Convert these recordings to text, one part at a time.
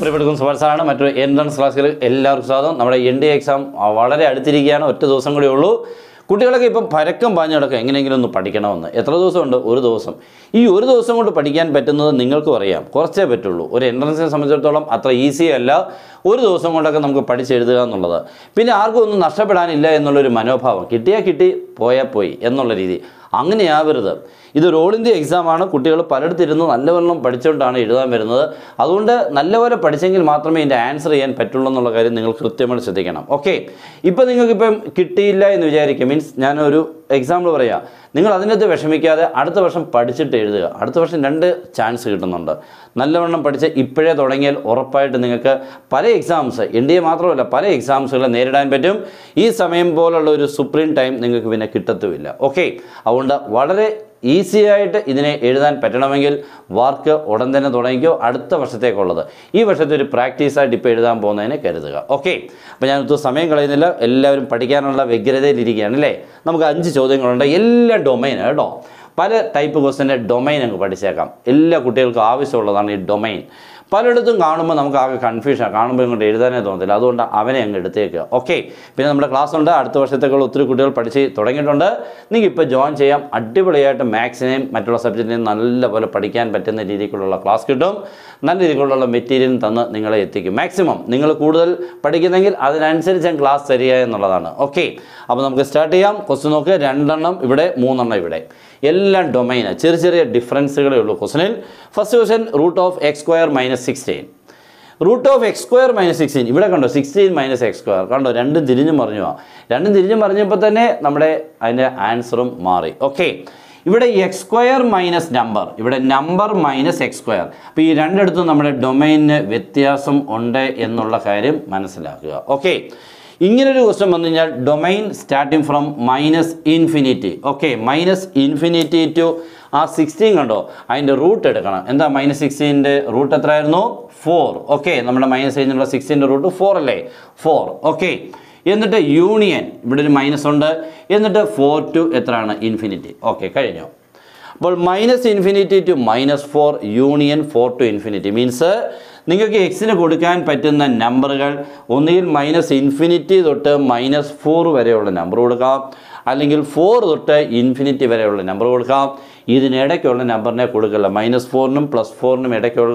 പ്രിയപ്പെട്ട സുഭാഷാണ് മറ്റൊരു എൻട്രൻസ് ക്ലാസ്സിൽ എല്ലാവർക്കും സ്വാഗതം നമ്മുടെ എൻ ഡി എക്സാം വളരെ അടുത്തിരിക്കുകയാണ് ഒറ്റ ദിവസം കൂടി ഉള്ളൂ കുട്ടികളൊക്കെ ഇപ്പം പരക്കം പാഞ്ഞു കിടക്കുക എങ്ങനെയെങ്കിലും ഒന്ന് പഠിക്കണമെന്ന് എത്ര ദിവസമുണ്ട് ഒരു ദിവസം ഈ ഒരു ദിവസം കൊണ്ട് പഠിക്കാൻ പറ്റുന്നത് നിങ്ങൾക്കും അറിയാം കുറച്ചേ പറ്റുള്ളൂ ഒരു എൻട്രൻസിനെ സംബന്ധിച്ചിടത്തോളം അത്ര ഈസി അല്ല ഒരു ദിവസം കൊണ്ടൊക്കെ നമുക്ക് പഠിച്ചെഴുതുക എന്നുള്ളത് പിന്നെ ആർക്കും ഒന്നും നഷ്ടപ്പെടാനില്ല എന്നുള്ളൊരു മനോഭാവം കിട്ടിയാൽ കിട്ടി പോയാൽ പോയി എന്നുള്ള രീതി അങ്ങനെയാവരുത് ഇതൊരു ഓൾ ഇന്ത്യ എക്സാമാണ് കുട്ടികൾ പലയിടത്തിരുന്ന് നല്ലവണ്ണം പഠിച്ചുകൊണ്ടാണ് എഴുതാൻ വരുന്നത് അതുകൊണ്ട് നല്ലപോലെ പഠിച്ചെങ്കിൽ മാത്രമേ ഇതിൻ്റെ ആൻസർ ചെയ്യാൻ പറ്റുള്ളൂ എന്നുള്ള കാര്യം നിങ്ങൾ കൃത്യമായിട്ട് ശ്രദ്ധിക്കണം ഓക്കെ ഇപ്പോൾ നിങ്ങൾക്കിപ്പം കിട്ടിയില്ല എന്ന് വിചാരിക്കും മീൻസ് ഞാനൊരു എക്സാമ്പിൾ പറയാം നിങ്ങൾ അതിനകത്ത് വിഷമിക്കാതെ അടുത്ത വർഷം പഠിച്ചിട്ട് എഴുതുക അടുത്ത വർഷം രണ്ട് ചാൻസ് കിട്ടുന്നുണ്ട് നല്ലവണ്ണം പഠിച്ച് ഇപ്പോഴേ തുടങ്ങിയാൽ ഉറപ്പായിട്ട് നിങ്ങൾക്ക് പല എക്സാംസ് എൻ ഡി എ മാത്രമല്ല പല എക്സാംസുകളെ നേരിടാൻ പറ്റും ഈ സമയം പോലുള്ള ഒരു സുപ്രീം ടൈം നിങ്ങൾക്ക് പിന്നെ കിട്ടത്തുമില്ല ഓക്കെ അതുകൊണ്ട് വളരെ ഈസി ആയിട്ട് ഇതിനെ എഴുതാൻ പറ്റണമെങ്കിൽ വർക്ക് ഉടൻ തന്നെ തുടങ്ങിക്കോ അടുത്ത വർഷത്തേക്കുള്ളത് ഈ വർഷത്തെ ഒരു പ്രാക്ടീസായിട്ട് ഇപ്പോൾ എഴുതാൻ പോകുന്നതിനെ കരുതുക ഓക്കെ അപ്പോൾ ഞാൻ ഒത്തിരി സമയം കളയുന്നില്ല എല്ലാവരും പഠിക്കാനുള്ള വ്യഗ്രതയിലിരിക്കുകയാണ് അല്ലേ നമുക്ക് അഞ്ച് ചോദ്യങ്ങളുണ്ട് എല്ലാ ഡൊമൈനും കേട്ടോ പല ടൈപ്പ് ക്വസ്റ്റിൻ്റെ ഡൊമൈൻ അങ്ങ് പഠിച്ചേക്കാം എല്ലാ കുട്ടികൾക്കും ആവശ്യമുള്ളതാണ് ഈ ഡൊമൈൻ പലയിടത്തും കാണുമ്പോൾ നമുക്ക് ആകെ കൺഫ്യൂഷൻ കാണുമ്പോൾ ഇങ്ങോട്ട് എഴുതാനേ തോന്നത്തില്ല അതുകൊണ്ട് അവനെ അങ്ങ് എടുത്തേക്കുക ഓക്കെ പിന്നെ നമ്മുടെ ക്ലാസ് ഉണ്ട് അടുത്ത വർഷത്തേക്കുള്ള ഒത്തിരി കുട്ടികൾ പഠിച്ച് തുടങ്ങിയിട്ടുണ്ട് നിങ്ങൾക്ക് ഇപ്പോൾ ജോയിൻ ചെയ്യാം അടിപൊളിയായിട്ട് മാത്സിനെയും മറ്റുള്ള സബ്ജക്റ്റിനെയും നല്ലപോലെ പഠിക്കാൻ പറ്റുന്ന രീതിക്കുള്ള ക്ലാസ് കിട്ടും നല്ല രീതിക്കുള്ള മെറ്റീരിയൽ തന്ന് നിങ്ങളെ എത്തിക്കും മാക്സിമം നിങ്ങൾ കൂടുതൽ പഠിക്കുന്നെങ്കിൽ അതിനനുസരിച്ച് ഞാൻ ക്ലാസ് തരിക എന്നുള്ളതാണ് ഓക്കെ അപ്പോൾ നമുക്ക് സ്റ്റാർട്ട് ചെയ്യാം ക്വസ്റ്റ്യൻ നോക്ക് രണ്ടെണ്ണം ഇവിടെ മൂന്നെണ്ണം ഇവിടെ എല്ലാം ഡൊമൈന് ചെറിയ ചെറിയ ഡിഫറൻസുകളേ ഉള്ളൂ ക്വസ്റ്റനിൽ first question root of X square minus sixteen root of X square minus sixteen ഇവിടെ കണ്ടോ സിക്സ്റ്റീൻ മൈനസ് എക്സ് സ്ക്വയർ കണ്ടോ രണ്ടും തിരിഞ്ഞും പറഞ്ഞു പോവാം രണ്ടും തിരിഞ്ഞും പറഞ്ഞപ്പോൾ തന്നെ നമ്മുടെ അതിൻ്റെ ആൻസറും മാറി ഓക്കെ ഇവിടെ എക്സ് സ്ക്വയർ മൈനസ് നമ്പർ ഇവിടെ നമ്പർ മൈനസ് എക്സ് സ്ക്വയർ അപ്പോൾ ഈ രണ്ടിടത്തും നമ്മുടെ ഡൊമൈനിന് വ്യത്യാസം ഉണ്ട് എന്നുള്ള കാര്യം മനസ്സിലാക്കുക ഓക്കെ ഇങ്ങനൊരു ക്വസ്റ്റ്യൻ വന്നു കഴിഞ്ഞാൽ domain starting from minus infinity okay minus infinity to ആ സിക്സ്റ്റീൻ കണ്ടോ അതിൻ്റെ റൂട്ട് എടുക്കണം എന്താ മൈനസ് സിക്സ്റ്റീൻ്റെ റൂട്ട് എത്രയായിരുന്നു ഫോർ ഓക്കെ നമ്മുടെ മൈനസ് കഴിഞ്ഞുള്ള സിക്സ്റ്റീൻ്റെ റൂട്ട് ഫോർ അല്ലേ ഫോർ ഓക്കെ എന്നിട്ട് യൂണിയൻ ഇവിടെ ഒരു മൈനസ് ഉണ്ട് എന്നിട്ട് ഫോർ ടു എത്രയാണ് ഇൻഫിനിറ്റി ഓക്കെ കഴിഞ്ഞു അപ്പോൾ minus infinity to minus four union four to infinity means നിങ്ങൾക്ക് എക്സിന് കൊടുക്കാൻ പറ്റുന്ന നമ്പറുകൾ ഒന്നുകിൽ മൈനസ് ഇൻഫിനിറ്റി തൊട്ട് മൈനസ് ഫോർ വരെയുള്ള നമ്പർ കൊടുക്കാം അല്ലെങ്കിൽ ഫോർ തൊട്ട് ഇൻഫിനിറ്റി വരെയുള്ള നമ്പർ കൊടുക്കാം ഇതിനിടയ്ക്കുള്ള നമ്പറിനെ കൊടുക്കില്ല മൈനസ് ഫോറിനും പ്ലസ് ഫോറിനും ഇടയ്ക്കുള്ള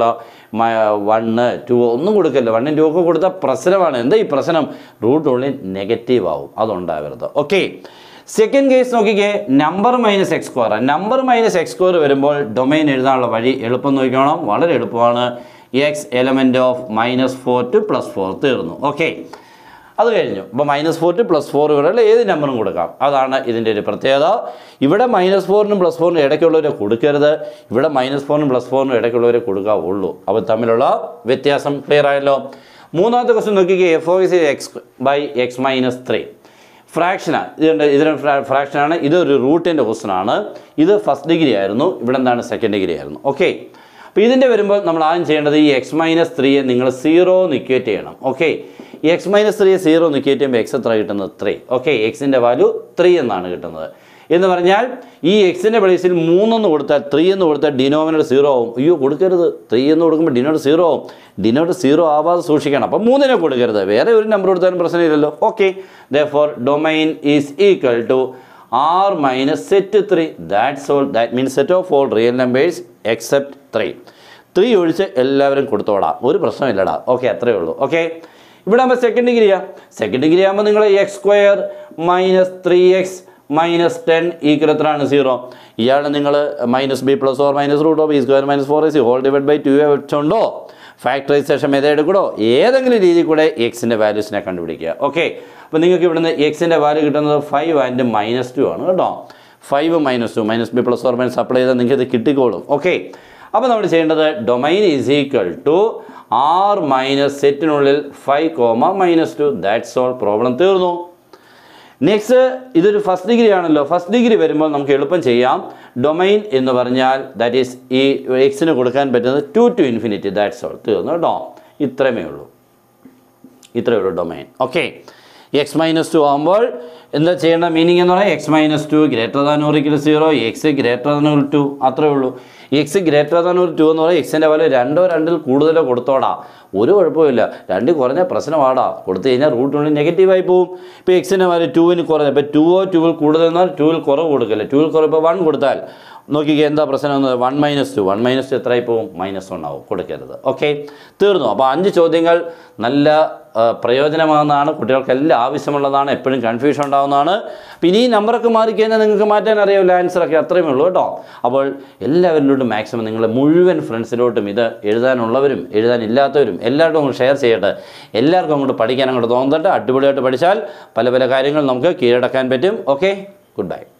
വണ്ണ് ടു ഒന്നും കൊടുക്കില്ല വണ്ണും ടു ഒക്കെ കൊടുത്താൽ പ്രശ്നമാണ് എന്താ ഈ പ്രശ്നം റൂട്ട് ഉള്ളിൽ നെഗറ്റീവ് ആവും അതുണ്ടാവരുത് ഓക്കെ സെക്കൻഡ് കേസ് നോക്കിക്കേ number minus X square number minus X square വരുമ്പോൾ ഡൊമൈൻ എഴുതാനുള്ള വഴി എളുപ്പം നോക്കിക്കോണം വളരെ എളുപ്പമാണ് X element of minus four to plus four തീർന്നു ഓക്കെ അത് കഴിഞ്ഞു അപ്പോൾ minus four to plus four വരെയുള്ള ഏത് നമ്പറും കൊടുക്കാം അതാണ് ഇതിൻ്റെ ഒരു പ്രത്യേകത ഇവിടെ മൈനസ് ഫോറിനും പ്ലസ് ഫോറിനും ഇടയ്ക്കുള്ളവരെ കൊടുക്കരുത് ഇവിടെ മൈനസ് ഫോറിനും പ്ലസ് ഫോറിനും ഇടയ്ക്കുള്ളവരെ കൊടുക്കാവുള്ളൂ അവർ തമ്മിലുള്ള വ്യത്യാസം ക്ലിയർ ആയല്ലോ മൂന്നാമത്തെ ക്വസ്റ്റ്യൻ നോക്കിക്കേ F O is X by X minus three ഫ്രാക്ഷനാണ് ഇതുണ്ട് ഇതിന് ഫ്രാക്ഷനാണ് ഇതൊരു റൂട്ടിൻ്റെ ക്വസ്റ്റനാണ് ഇത് ഫസ്റ്റ് ഡിഗ്രി ആയിരുന്നു ഇവിടെ എന്താണ് സെക്കൻഡ് ഡിഗ്രി ആയിരുന്നു ഓക്കെ അപ്പോൾ ഇതിൻ്റെ വരുമ്പോൾ നമ്മൾ ആദ്യം ചെയ്യേണ്ടത് ഈ എക്സ് മൈനസ് ത്രീയെ നിങ്ങൾ സീറോ നിക്വേറ്റ് ചെയ്യണം ഓക്കെ ഈ എക്സ് മൈനസ് ത്രീയെ സീറോ നിക്വേറ്റ് ചെയ്യുമ്പോൾ എക്സ് എത്ര കിട്ടുന്നത് ത്രീ ഓക്കെ എക്സിൻ്റെ വാല്യൂ ത്രീ എന്നാണ് കിട്ടുന്നത് എന്ന് പറഞ്ഞാൽ ഈ എക്സിൻ്റെ പ്ലേസിൽ മൂന്നെന്ന് കൊടുത്താൽ ത്രീ എന്ന് കൊടുത്താൽ ഡിനോമിനേറ്റർ സീറോ ആവും അയ്യോ കൊടുക്കരുത് ത്രീ എന്ന് കൊടുക്കുമ്പോൾ ഡിനോമിനേറ്റർ സീറോ ആവും ഡിനോമിനേറ്റർ സീറോ ആവാതെ സൂക്ഷിക്കണം അപ്പം മൂന്നിനെ കൊടുക്കരുത് വേറെ ഒരു നമ്പർ കൊടുത്താലും പ്രശ്നമില്ലല്ലോ okay therefore domain is equal to R minus set three that's all that means set of all real numbers except three three ഒഴിച്ച് എല്ലാവരും കൊടുത്തോടാ ഒരു പ്രശ്നമില്ലടാ ഓക്കെ അത്രയേ ഉള്ളൂ ഓക്കെ ഇവിടെ ആകുമ്പോൾ സെക്കൻഡ് ഡിഗ്രിയാ സെക്കൻഡ് ഡിഗ്രി ആകുമ്പോൾ നിങ്ങൾ X square minus three X minus ten equal എത്രയാണ് സീറോ ഇയാൾ നിങ്ങൾ minus B plus or minus root of B square minus four S whole divide by two വെച്ചുണ്ടോ ഫാക്ടറൈസേഷൻ മെത്തേഡ് എടുക്കണോ ഏതെങ്കിലും രീതിയിൽ കൂടെ എക്സിൻ്റെ വാല്യൂസിനെ കണ്ടുപിടിക്കുക ഓക്കെ അപ്പോൾ നിങ്ങൾക്ക് ഇവിടുന്ന് എക്സിൻ്റെ വാല്യൂ കിട്ടുന്നത് ഫൈവ് ആൻഡ് മൈനസ് ടു ആണ് കേട്ടോ five minus two minus B plus or minus apply ചെയ്താൽ നിങ്ങൾക്ക് ഇത് കിട്ടിക്കോളും ഓക്കെ അപ്പോൾ നമ്മൾ ചെയ്യേണ്ടത് domain is equal to R minus സെറ്റിനുള്ളിൽ five comma minus two that's all problem തീർന്നു നെക്സ്റ്റ് ഇതൊരു ഫസ്റ്റ് ഡിഗ്രി ആണല്ലോ ഫസ്റ്റ് ഡിഗ്രി വരുമ്പോൾ നമുക്ക് എളുപ്പം ചെയ്യാം ഡൊമൈൻ എന്ന് പറഞ്ഞാൽ ദാറ്റ് ഈസ് ഈ എക്സിന് കൊടുക്കാൻ പറ്റുന്നത് two to infinity that's all തീർന്നു കേട്ടോ ഇത്രമേ ഉള്ളൂ ഇത്രയേ ഉള്ളൂ domain okay X minus two ആകുമ്പോൾ എന്താ ചെയ്യേണ്ട മീനിങ് എന്ന് പറഞ്ഞാൽ X minus two greater than or equal zero X greater than ഒരു ടു അത്രേ ഉള്ളൂ എക്സ് ഗ്രേറ്റർ ദാൻ ഒരു ടു എന്ന് പറഞ്ഞാൽ എക്സിൻ്റെ വാല്യൂ രണ്ടോ രണ്ടിൽ കൂടുതലോ കൊടുത്തോടാ ഒരു കുഴപ്പമില്ല രണ്ട് കുറഞ്ഞ പ്രശ്നമാടാ കൊടുത്തു കഴിഞ്ഞാൽ റൂട്ടിനുള്ളിൽ നെഗറ്റീവായി പോകും ഇപ്പോൾ എക്സിൻ്റെ വാല്യൂ ടുവിന് കുറഞ്ഞ ഇപ്പോൾ ടുവോ ടുവിൽ കൂടുതൽ എന്നാൽ ടുവിൽ കുറവ് കൊടുക്കില്ല ടുവിൽ കുറവ് ഇപ്പോൾ വൺ കൊടുത്താൽ നോക്കിക്കേ എന്താ പ്രശ്നം എന്ന് one minus two one minus two എത്രയായി പോകും മൈനസ് വൺ ആവും കൊടുക്കരുത് ഓക്കെ തീർന്നു അപ്പോൾ അഞ്ച് ചോദ്യങ്ങൾ നല്ല ആ, പ്രയോജനമാകുന്നതാണ് കുട്ടികൾക്കെല്ലാം ആവശ്യമുള്ളതാണ് എപ്പോഴും കൺഫ്യൂഷൻ ഉണ്ടാകുന്നതാണ് പിന്നെ ഈ നമ്പറൊക്കെ മാറിക്കഴിഞ്ഞാൽ നിങ്ങൾക്ക് മാറ്റാൻ അറിയാമല്ലോ ആൻസറൊക്കെ അത്രയും ഉള്ളൂ കേട്ടോ അപ്പോൾ എല്ലാവരിലോട്ടും മാക്സിമം നിങ്ങളെ മുഴുവൻ ഫ്രണ്ട്സിലോട്ടും ഇത് എഴുതാനുള്ളവരും എഴുതാനില്ലാത്തവരും എല്ലാവർക്കും അങ്ങോട്ട് ഷെയർ ചെയ്യട്ടെ എല്ലാവർക്കും അങ്ങോട്ട് പഠിക്കാൻ അങ്ങോട്ട് തോന്നട്ടെ അടിപൊളിയായിട്ട് പഠിച്ചാൽ പല പല കാര്യങ്ങൾ നമുക്ക് കീഴടക്കാൻ പറ്റും ഓക്കെ ഗുഡ് ബൈ